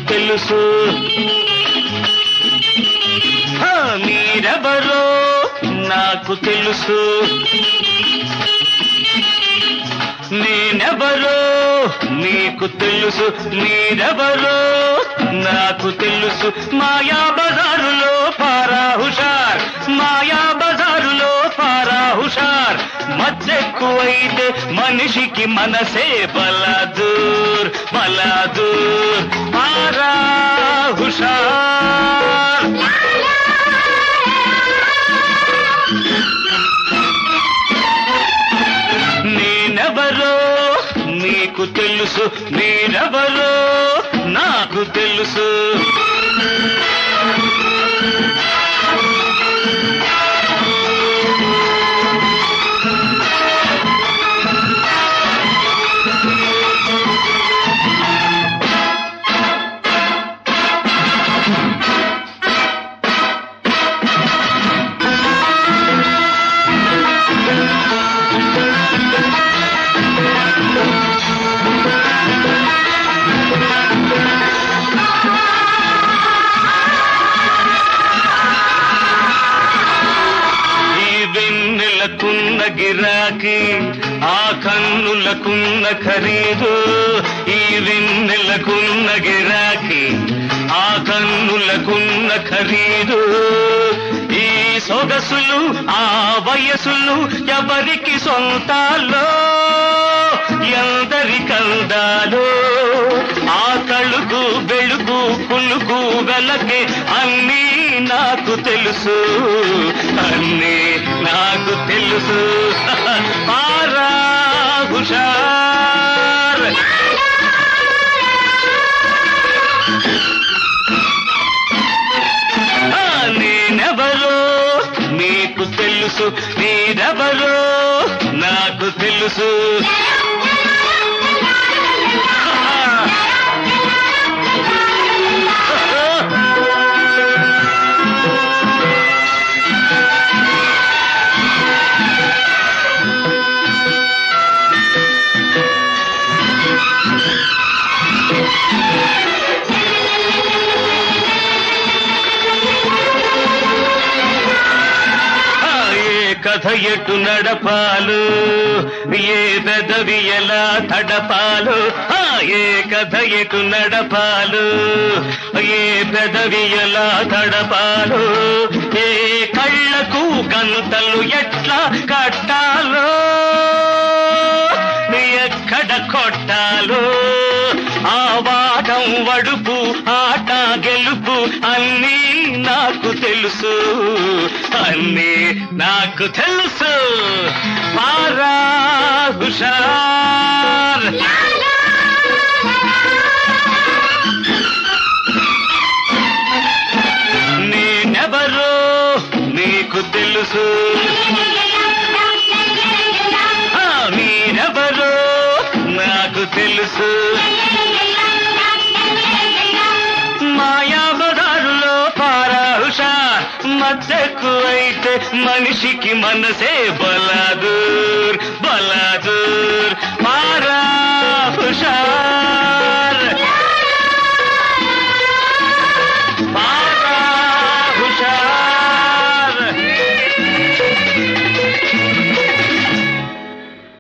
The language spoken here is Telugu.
తెలుసు హా, మీరెవరో నాకు తెలుసు నేనెవరో మీకు తెలుసు మీరెవరో నాకు తెలుసు మాయా బజారులో పారా హుషార్ మాయా బజారులో పారా హుషార్ మత్తెక్కువైతే మనిషికి మనసే బలాదూర్ బలాదూర్ పారా హుషార్ నేనెవరో మీకు తెలుసు మీరెవరో నాకు తెలుసు ఈ వెన్నెలకున్న గిరాకి ఆ కన్నులకున్న ఖరీదు ఈ వెన్నెలకున్న గిరాకి ఆ కన్నులకున్న ఖరీదు ఈ సొగసులు ఆ వయసులు ఎవరికి సొంతాలో ఎందరికందాలో ఆ కలుగు వెలుగు పులుగు వెలకే అన్నీ నాకు తెలుసు అన్నీ నాకు తెలుసు పారా హుషార్ ఆ, నేనెవరో మీకు తెలుసు మీరెవరో నాకు తెలుసు ఆ, ఏ కథ ఎటు నడపాలు ఏ పెదవి ఎలా తడపాలు ఆ, ఏ కథ ఎటు నడపాలు ఏ పెదవి ఎలా తడపాలు ఏ కళ్ళకు గంతలు ఎట్లా కట్టాలో ఎక్కడ కొట్టాలో ఆ వాటం వడుపు ఆట గెలుపు అన్నీ నాకు తెలుసు అన్నీ నాకు తెలుసు పారా హుషార్ నేనెవరో నీకు తెలుసు ఆ, మీరెవరో నాకు తెలుసు మాయా బజారులో పారా హుషార్ మత్తెక్కువైతే మనిషికి మనసే బలాదూర్ బలాదూర్